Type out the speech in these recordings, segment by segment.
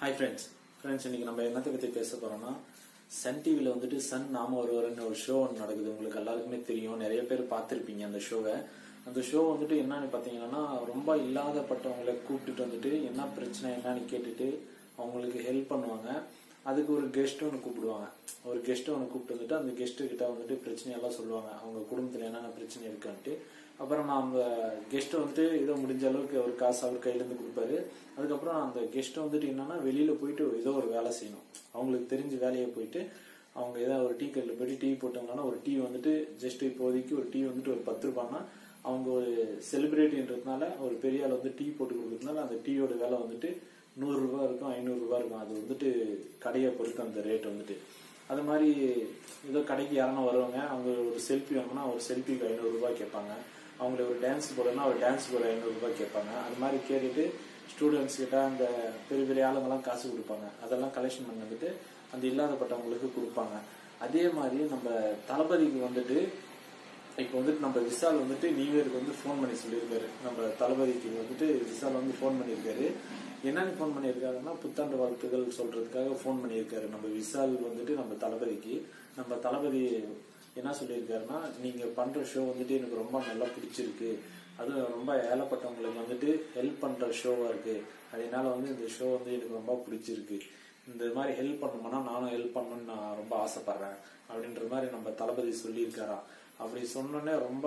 hi friends friends இன்னைக்கு நம்ம என்னத்தை பற்றி பேச போறோம்னா சன் டிவியில் வந்துட்டு சன் நாம ஒருவர்னு ஒரு ஷோ ஒன்று நடக்குது உங்களுக்கு எல்லாருக்குமே தெரியும் நிறைய பேர் பார்த்துருப்பீங்க அந்த ஷோவை அந்த ஷோ வந்துட்டு என்னன்னு பார்த்தீங்கன்னா ரொம்ப இல்லாதப்பட்டவங்களை கூப்பிட்டுட்டு வந்துட்டு என்ன பிரச்சனை என்னன்னு கேட்டுட்டு அவங்களுக்கு ஹெல்ப் பண்ணுவாங்க அதுக்கு ஒரு கெஸ்ட் ஒன்று கூப்பிடுவாங்க ஒரு கெஸ்ட் ஒன்று கூப்பிட்டு வந்துட்டு அந்த கெஸ்ட்டு கிட்ட வந்துட்டு பிரச்சனையெல்லாம் சொல்லுவாங்க அவங்க குடும்பத்தில் என்னென்ன பிரச்சனை இருக்கான்ட்டு அப்புறம் நான் அந்த கெஸ்ட் வந்துட்டு ஏதோ முடிஞ்ச அளவுக்கு ஒரு காசு அவர் கையிலேருந்து கொடுப்பாரு அதுக்கப்புறம் அந்த கெஸ்ட் வந்துட்டு என்னன்னா வெளியில போயிட்டு ஏதோ ஒரு வேலை செய்யணும் அவங்களுக்கு தெரிஞ்ச வேலையை போயிட்டு அவங்க ஏதாவது ஒரு டீ கடையில் போயிட்டு டீ போட்டாங்கன்னா ஒரு டீ வந்துட்டு ஜஸ்ட் இப்போதைக்கு ஒரு டீ வந்துட்டு ஒரு பத்து ரூபான்னா அவங்க ஒரு செலிபிரிட்டின்றதுனால ஒரு பெரிய ஆள் வந்து டீ போட்டு கொடுக்கறதுனால அந்த டீயோட விலை வந்துட்டு நூறு ரூபாய் இருக்கும் ஐநூறு ரூபாய் இருக்கும் அது வந்துட்டு கடையை பொறுத்து அந்த ரேட் வந்துட்டு அது மாதிரி ஏதோ கடைக்கு யாருன்னா வருவாங்க அவங்க ஒரு செல்ஃபி வாங்கினா ஒரு செல்ஃபிக்கு ஐநூறு ரூபாய் கேட்பாங்க அவங்களை ஒரு டான்ஸ் போடணும்னா ஒரு டான்ஸ் போட ஐநூறு ரூபாய் கேட்பாங்க அது மாதிரி கேட்டுட்டு ஸ்டூடெண்ட்ஸ் கிட்ட அந்த பெரிய பெரிய ஆளுங்கெல்லாம் காசு கொடுப்பாங்க அதெல்லாம் கலெக்ஷன் பண்ணி வந்துட்டு அந்த இல்லாதப்பட்டவங்களுக்கு கொடுப்பாங்க அதே மாதிரி நம்ம தளபதிக்கு வந்துட்டு இப்போ வந்துட்டு நம்ம விசால் வந்துட்டு நியூ இயருக்கு வந்து ஃபோன் பண்ணி சொல்லியிருக்காரு நம்ம தளபதிக்கு வந்துட்டு விசால் வந்து ஃபோன் பண்ணியிருக்காரு என்னன்னு ஃபோன் பண்ணியிருக்காருன்னா புத்தாண்டு வாழ்த்துகள் சொல்றதுக்காக ஃபோன் பண்ணியிருக்காரு நம்ம விசால் வந்துட்டு நம்ம தளபதிக்கு நம்ம தளபதி என்ன சொல்லியிருக்காருன்னா நீங்க பண்ற ஷோ வந்துட்டு எனக்கு ரொம்ப நல்லா பிடிச்சிருக்கு அதுவும் ரொம்ப ஏழப்பட்டவங்களுக்கு வந்துட்டு ஹெல்ப் பண்ற ஷோவா இருக்கு அதனால வந்து இந்த ஷோ வந்து எனக்கு ரொம்ப பிடிச்சிருக்கு இந்த மாதிரி ஹெல்ப் பண்ணணும்னா நானும் ஹெல்ப் பண்ணணும்னு நான் ரொம்ப ஆசைப்படுறேன் அப்படின்ற மாதிரி நம்ம தளபதி சொல்லியிருக்காரா அப்படி சொன்னோன்னே ரொம்ப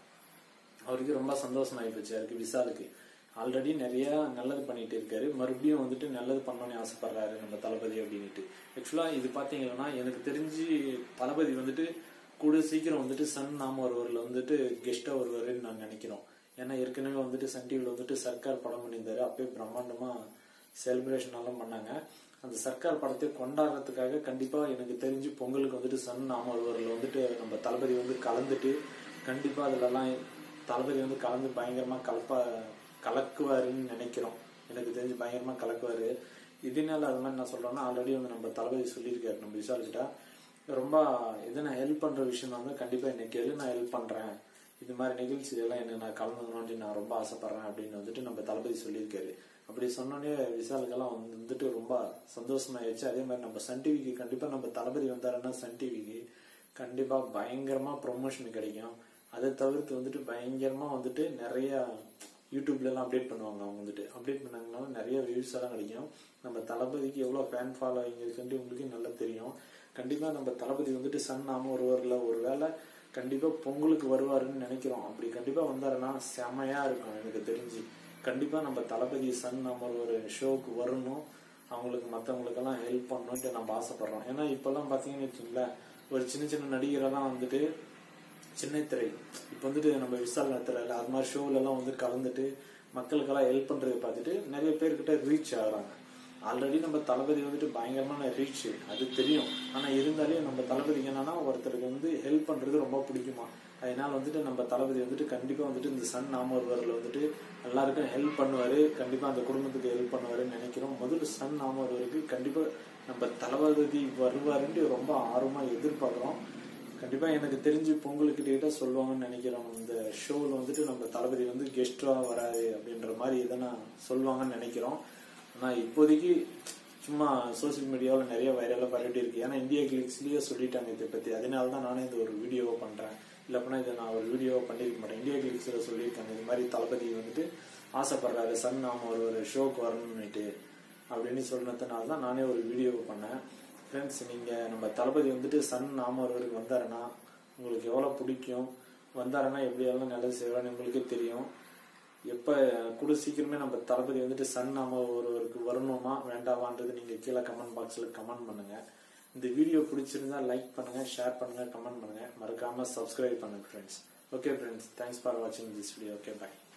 அவருக்கு ரொம்ப சந்தோஷம் ஆயிப்போச்சு அவருக்கு விசாலுக்கு ஆல்ரெடி நிறைய நல்லது பண்ணிட்டு இருக்காரு மறுபடியும் வந்துட்டு நல்லது பண்ணணும்னு ஆசைப்படுறாரு நம்ம தளபதி அப்படின்ட்டு ஆக்சுவலா இது பாத்தீங்கன்னா எனக்கு தெரிஞ்சு தளபதி வந்துட்டு கூட சீக்கிரம் வந்துட்டு சன் நாம ஒருவர்ல வந்துட்டு கெஸ்டா வருவாருன்னு நான் நினைக்கிறோம் ஏன்னா ஏற்கனவே வந்துட்டு சன் டிவில வந்துட்டு சர்க்கார் படம் பண்ணியிருந்தாரு அப்பயே பிரம்மாண்டமா செலிப்ரேஷன் எல்லாம் பண்ணாங்க அந்த சர்க்கார் படத்தை கொண்டாடுறதுக்காக கண்டிப்பா எனக்கு தெரிஞ்சு பொங்கலுக்கு வந்துட்டு சன் நாம ஒருவர்ல வந்துட்டு நம்ம தளபதி வந்து கலந்துட்டு கண்டிப்பா அதுலலாம் தளபதி வந்து கலந்து பயங்கரமா கலப்பா கலக்குவாருன்னு நினைக்கிறோம் எனக்கு தெரிஞ்சு பயங்கரமா கலக்குவாரு இதனால அது மாதிரி நான் சொல்றேன்னா ஆல்ரெடி வந்து நம்ம தளபதி சொல்லியிருக்காரு நம்ம விசால் கிட்ட ரொம்ப எது நான் ஹெல்ப் பண்ற விஷயம் வந்து கண்டிப்பா என்னை கேளு நான் ஹெல்ப் பண்றேன் இது மாதிரி நிகழ்ச்சியெல்லாம் என்ன நான் கலந்துக்கணும்னு நான் ரொம்ப ஆசைப்படுறேன் அப்படின்னு வந்துட்டு நம்ம தளபதி சொல்லியிருக்காரு அப்படி சொன்னோடனே விசாலுக்கெல்லாம் வந்துட்டு ரொம்ப சந்தோஷமாயிடுச்சு அதே மாதிரி நம்ம சன் டிவிக்கு கண்டிப்பா நம்ம தளபதி வந்தாருன்னா சன் டிவிக்கு கண்டிப்பா பயங்கரமா ப்ரொமோஷன் கிடைக்கும் அதை தவிர்த்து வந்துட்டு பயங்கரமா வந்துட்டு நிறைய யூடியூப்ல எல்லாம் அப்டேட் பண்ணுவாங்க அவங்க வந்துட்டு அப்டேட் பண்ணாங்கனால நிறைய வியூஸ் எல்லாம் கிடைக்கும் நம்ம தளபதிக்கு எவ்வளவு ஃபேன் ஃபாலோவிங் இருக்குன்ட்டு உங்களுக்கு நல்லா தெரியும் கண்டிப்பா நம்ம தளபதி வந்துட்டு சன் நாம ஒருவர்ல ஒரு வேலை கண்டிப்பா பொங்கலுக்கு வருவாருன்னு நினைக்கிறோம் அப்படி கண்டிப்பா வந்தாருன்னா செமையா இருக்கும் எனக்கு தெரிஞ்சு கண்டிப்பா நம்ம தளபதி சன் நம்ம ஒரு ஷோக்கு வரணும் அவங்களுக்கு மற்றவங்களுக்கெல்லாம் ஹெல்ப் பண்ணணும்ட்டு நம்ம ஆசைப்படுறோம் ஏன்னா இப்பெல்லாம் பாத்தீங்கன்னு வச்சுங்களேன் ஒரு சின்ன சின்ன நடிகரெல்லாம் வந்துட்டு சின்னத்திரை இப்போ வந்துட்டு நம்ம விசால் நடத்துறல அது மாதிரி ஷோல எல்லாம் வந்து கலந்துட்டு மக்களுக்கெல்லாம் ஹெல்ப் பண்றதை பார்த்துட்டு நிறைய பேர்கிட்ட ரீச் ஆகுறாங்க ஆல்ரெடி நம்ம தளபதி வந்துட்டு பயங்கரமான ரீச் அது தெரியும் ஆனா இருந்தாலும் நம்ம தளபதிக்கு என்னன்னா ஒருத்தருக்கு வந்து ஹெல்ப் பண்றது ரொம்ப பிடிக்குமா அதனால வந்துட்டு நம்ம தளபதி வந்துட்டு கண்டிப்பா வந்துட்டு இந்த சன் நாம ஒருவரில் வந்துட்டு எல்லாருக்கும் ஹெல்ப் பண்ணுவாரு கண்டிப்பா அந்த குடும்பத்துக்கு ஹெல்ப் பண்ணுவாருன்னு நினைக்கிறோம் முதல்ல சன் நாம ஒருவருக்கு கண்டிப்பா நம்ம தளபதி வருவாருன்ட்டு ரொம்ப ஆர்வமா எதிர்பார்க்கிறோம் கண்டிப்பா எனக்கு தெரிஞ்சு பொங்கலுக்கு டேட்டா சொல்லுவாங்கன்னு நினைக்கிறோம் இந்த ஷோவில் வந்துட்டு நம்ம தளபதி வந்து கெஸ்டா வராது அப்படின்ற மாதிரி எதனா சொல்லுவாங்கன்னு நினைக்கிறோம் ஆனா இப்போதைக்கு சும்மா சோசியல் மீடியாவில் நிறைய வைரலாக பரவிட்டு இருக்கு ஏன்னா இந்தியா கிளிக்ஸ்லயே சொல்லிட்டாங்க இதை பத்தி அதனால தான் நானே இந்த ஒரு வீடியோவை பண்றேன் இல்லப்பனா இதை நான் ஒரு வீடியோவை பண்ணிருக்க மாட்டேன் இந்தியா கிளிக்ஸ்ல சொல்லியிருக்காங்க இது மாதிரி தளபதி வந்துட்டு ஆசைப்படுறாரு சன் நாம ஒரு ஒரு ஷோக்கு வரணும்னுட்டு அப்படின்னு சொன்னதுனால தான் நானே ஒரு வீடியோவை பண்ணேன் ஃப்ரெண்ட்ஸ் நீங்க நம்ம தளபதி வந்துட்டு சன் நாம ஒருவருக்கு வந்தாருன்னா உங்களுக்கு எவ்வளவு பிடிக்கும் வந்தாருன்னா எப்படியெல்லாம் நல்லது செய்வான்னு உங்களுக்கே தெரியும் எப்ப கூட சீக்கிரமே நம்ம தளபதி வந்துட்டு சன் நாம ஒருவருக்கு வரணுமா வேண்டாமான்றது நீங்க கீழே கமெண்ட் பாக்ஸ்ல கமெண்ட் பண்ணுங்க இந்த வீடியோ பிடிச்சிருந்தா லைக் பண்ணுங்க ஷேர் பண்ணுங்க கமெண்ட் பண்ணுங்க மறக்காம சப்ஸ்கிரைப் பண்ணுங்க friends okay friends thanks for வாட்சிங் திஸ் வீடியோ ஓகே பாய்